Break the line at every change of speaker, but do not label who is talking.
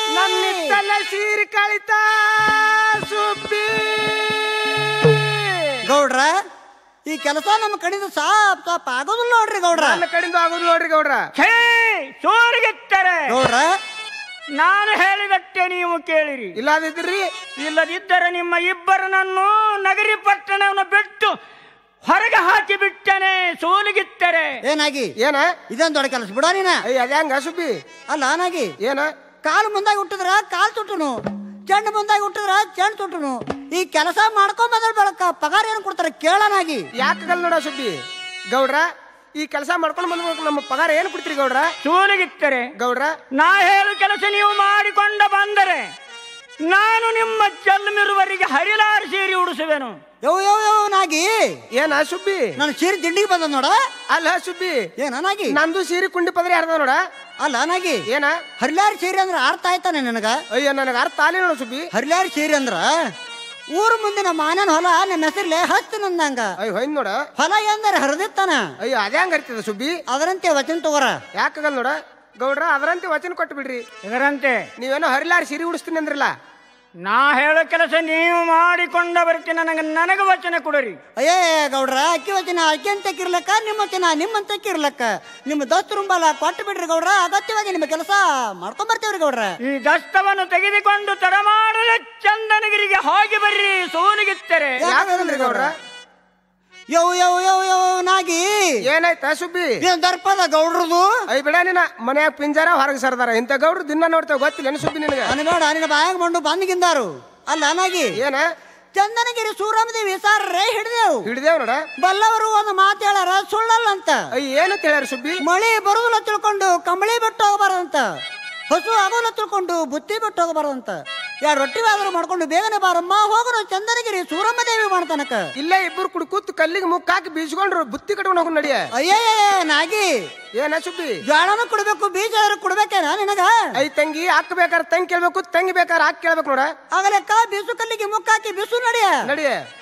ನನ್ನಿತ್ತಲ್ಲ ಸೀರೆ ಕಳಿತ ಸುಬ್ಬಿ
ಗೌಡ್ರ ಈ ಕೆಲಸ ನಮ್ಮ ಕಡೆಯಿಂದ ಸಾಪ್ ಸಾಪ್ ಆಗೋದಿಲ್ಲ ನೋಡ್ರಿ ಗೌಡ್ರ
ನನ್ನ ಕಡೆಯಿಂದ ಆಗೋದು ನೋಡ್ರಿ ಗೌಡ್ರ
ಛೇ ಸೋರಿಗೆತ್ತರೆ
ಗೌಡ್ರ
ನಾನು ಹೇಳಿದಟ್ಟೆ ನೀವು ಕೇಳಿರಿ
ಇಲ್ಲದಿದ್ರಿ
ಇಲ್ಲದಿದ್ದರೆ ನಿಮ್ಮ ಇಬ್ಬರನನ್ನು ನಗರಿ ಪಟ್ಟಣವನ್ನು ಬಿಟ್ಟು ಹೊರಗೆ ಹಾಕಿ ಬಿಟ್ಟನೆ ಸೋಲಿಗಿತ್ತರೆ
ಏನಾಗಿ
ಏನ
ಇದೇನ್ ದೊಡ್ಡ ಕೆಲಸ ಬಿಡ ನೀನ
ಅಯ್ಯ ಅದ್ಯಾಂಗ ಸುಬ್ಬಿ
ಅಲ್ಲ ನಾಗಿ
ಏನ
ಕಾಲು ಮುಂದಾಗಿ ಹುಟ್ಟಿದ್ರ ಕಾಲು ತುಟ್ಟುನು ಚೆಂಡು ಮುಂದಾಗಿ ಹುಟ್ಟಿದ್ರ ಚೆಂಡು ತುಟ್ಟುನು ಈ ಕೆಲಸ ಮಾಡ್ಕೊಂಡ್ ಬಂದ್ರ ಬೆಳಕ ಪಗಾರ ಏನ್ ಕೊಡ್ತಾರೆ ಕೇಳನಾಗಿ
ಯಾಕಗಲ್ ನೋಡ ಸುಬ್ಬಿ ಗೌಡ್ರ ಈ ಕೆಲಸ ಮಾಡ್ಕೊಂಡು ಬಂದ್ಬೇಕು ನಮ್ಮ ಪಗಾರ ಏನು ಕೊಡ್ತೀರಿ ಗೌಡ್ರ
ಸೋಲಿಗಿತ್ತರೆ
ಗೌಡ್ರ
ನಾ ಹೇಳು ಕೆಲಸ ನೀವು ಮಾಡಿಕೊಂಡ ಬಂದರೆ ನಾನು ನಿಮ್ಮ ಜಲ್ಮಿರುವರಿಗೆ ಹರಿಲಾರ ಸೀರೆ ಉಡಿಸುವೆನು
ಯವ್ ಯವ್ ಯವ್ ನಾಗಿ
ಏನ ಸುಬ್ಬಿ
ನನ್ನ ಸೀರೆ ದಿಂಡಿಗೆ ಬಂದ ನೋಡ
ಅಲ್ಲ ಸುಬ್ಬಿ
ಏನ ನಾಗಿ
ನಂದು ಸೀರೆ ಕುಂಡಿ ಪದರಿ ಯಾರ್ದ ನೋಡ
ಅಲ್ಲ ನಾಗಿ
ಏನ
ಹರಿಲಾರಿ ಸೀರೆ ಅಂದ್ರ ಅರ್ಥ ಆಯ್ತಾನೆ ನನಗ
ಅಯ್ಯ ನನಗೆ ಅರ್ಥ ಆಲಿ ನೋಡ ಸುಬ್ಬಿ
ಹರಿಲಾರಿ ಸೀರೆ ಅಂದ್ರ ಊರ್ ಮುಂದೆ ನಮ್ಮ ಆನನ್ ಹೊಲ ನಮ್ಮ ಹೆಸರ್ಲೆ ಹಸ್ತು ನಂದಂಗ
ಅಯ್ಯ ಹೊಯ್ನ್ ನೋಡ
ಹೊಲ ಎಂದರೆ ಹರಿದಿತ್ತಾನ
ಅಯ್ಯ ಅದ್ಯಾಂಗ ಅರ್ತದ ಸುಬ್ಬಿ
ಅದರಂತೆ ವಚನ ತಗೋರ
ಯಾಕಗಲ್ ನೋಡ ಗೌಡ್ರ ಅದರಂತೆ ವಚನ ಕೊಟ್ಟು ಬಿಡ್ರಿ
ಇದರಂತೆ
ನೀವೇನೋ ಹರಿಲಾರಿ ಸೀರೆ ಉಡಿಸ್ತೀನಿ ಅಂದ್ರಲ್ಲ
ನಾ ಹೇಳೋ ಕೆಲಸ ನೀವು ಮಾಡಿಕೊಂಡ ಬರ್ತೀನಿ ನನಗೆ ನನಗೆ ವಚನ ಕೊಡರಿ
ಅಯ್ಯೇ ಗೌಡ್ರ ಅಕ್ಕಿ ವಚನ ಅಕ್ಕಿ ಅಂತಕ್ಕಿರ್ಲಕ್ಕ ನಿಮ್ಮ ವಚನ ನಿಮ್ಮಂತಕ್ಕಿರ್ಲಕ್ಕ ನಿಮ್ಮ ದೋಸ್ತರುಂಬಲ್ಲ ಕೊಟ್ಟು ಬಿಡ್ರಿ ಗೌಡ್ರ ಅಗತ್ಯವಾಗಿ ನಿಮ್ಮ ಕೆಲಸ ಮಾಡ್ಕೊಂಡ್ ಬರ್ತೇವ್ರಿ ಗೌಡ್ರ
ಈ ದಸ್ತವನ್ನು ತೆಗೆದುಕೊಂಡು ತಡಮಾಡಲು ಚಂದನಗಿರಿಗೆ ಹೋಗಿ ಬರ್ರಿ ಸೋಲಿಗಿತ್ತರೆ
ಯಾಕಂದ್ರಿ ಗೌಡ್ರ
ಯವ್ ಯವ್ ಯವ್ ಯವ್ ನಾಗಿ
ಏನಾಯ್ತಾ ಸುಬ್ಬಿ
ಏನ್ ದರ್ಪದ ಗೌಡ್ರದು
ಅಯ್ಯ ಬಿಡ ನೀನ ಮನ್ಯಾಗ ಪಿಂಜಾರ ಹೊರಗೆ ಸರ್ದಾರ ಇಂಥ ಗೌಡ್ರು ದಿನ ನೋಡ್ತೇವೆ ಗೊತ್ತಿಲ್ಲ ಏನು ಸುಬ್ಬಿ ನಿನಗೆ
ಅನ್ಬೇಡ ನಿನ್ನ ಬಾಯಾಗ ಮಂಡು ಬಂದ್ಗಿಂದಾರು ಅಲ್ಲ ನಾಗಿ
ಏನ
ಚಂದನಗಿರಿ ಸೂರಮದೇವಿ ಸಾರ್ರೇ ಹಿಡಿದೆವು
ಹಿಡಿದೇವ್ ನೋಡ
ಬಲ್ಲವರು ಒಂದು ಮಾತು ಹೇಳಾರ ಸುಳ್ಳಲ್ಲ ಅಂತ
ಅಯ್ಯ ಏನಂತ ಹೇಳ್ಯಾರ ಸುಬ್ಬಿ
ಮಳಿ ಬರುದಿಲ್ಲ ತಿಳ್ಕೊಂಡು ಕಂಬಳಿ ಬಿಟ್ಟು ಹೋಗಬಾರ್ದಂತ ಹಸು ಆಗೋಲ್ಲ ತಿಳ್ಕೊಂಡು ಬುತ್ತಿ ಬಿಟ್ಟು ಹೋಗಬಾರ್ದಂತ ಎರಡು ರೊಟ್ಟಿ ಆದ್ರೂ ಮಾಡ್ಕೊಂಡು ಬೇಗನೆ ಬಾರಮ್ಮ ಹೋಗೋಣ ಚಂದನಗಿರಿ ಸೂರಮ್ಮ ದೇವಿ ಮಾಡ್ತಾನಕ
ಇಲ್ಲೇ ಇಬ್ಬರು ಕುಡ್ ಕೂತ್ ಕಲ್ಲಿಗೆ ಮುಕ್ಕಾಕಿ ಬೀಸ್ಕೊಂಡ್ರು ಬುತ್ತಿ ಕಟ್ಕೊಂಡು ಹೋಗ್ ನಡಿಯ
ಅಯ್ಯೇ ನಾಗಿ
ಏನ ಸುಬ್ಬಿ
ಜ್ವಾಳನು ಕೊಡ್ಬೇಕು ಬೀಜ ಆದ್ರೂ ಕೊಡ್ಬೇಕೇನ ನಿನಗ
ಐ ತಂಗಿ ಹಾಕ್ ಬೇಕಾರೆ ತಂಗಿ ಕೇಳ್ಬೇಕು ತಂಗಿ ಬೇಕಾರೆ ಹಾಕಿ ಕೇಳ್ಬೇಕು ನೋಡ
ಆಗಲೆಕ್ಕ ಬೀಸು ಕಲ್ಲಿಗೆ ಮುಕ್ಕಾಕಿ ಬಿಸು ನಡಿಯ
ನಡಿಯ